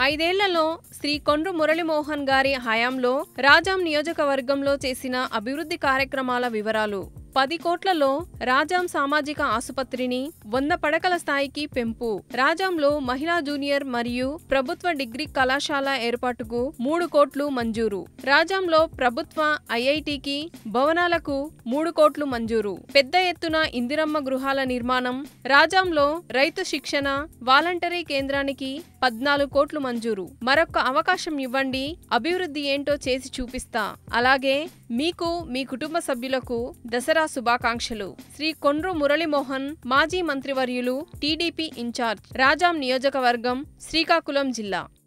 ఐదేళ్లలో శ్రీ కొండ్రు మురళీమోహన్ గారి హయాంలో రాజాం నియోజకవర్గంలో చేసిన అభివృద్ధి కార్యక్రమాల వివరాలు పది కోట్లలో రాజాం సామాజిక ఆసుపత్రిని వంద పడకల స్థాయికి పెంపు రాజాంలో మహిళా జూనియర్ మరియు ప్రభుత్వ డిగ్రీ కళాశాల ఏర్పాటుకు మూడు కోట్లు మంజూరు రాజాంలో ప్రభుత్వ ఐఐటికి భవనాలకు మూడు కోట్లు మంజూరు పెద్ద ఎత్తున ఇందిరమ్మ గృహాల నిర్మాణం రాజాంలో రైతు శిక్షణ వాలంటరీ కేంద్రానికి పద్నాలుగు కోట్లు మంజూరు మరొక్క అవకాశం ఇవ్వండి అభివృద్ధి ఏంటో చేసి చూపిస్తా అలాగే మీకు మీ కుటుంబ సభ్యులకు దసరా శుభాకాంక్షలు శ్రీ కొండ్రు మురళీమోహన్ మాజీ మంత్రివర్యులు టీడీపీ ఇన్ఛార్జ్ రాజాం నియోజకవర్గం శ్రీకాకుళం జిల్లా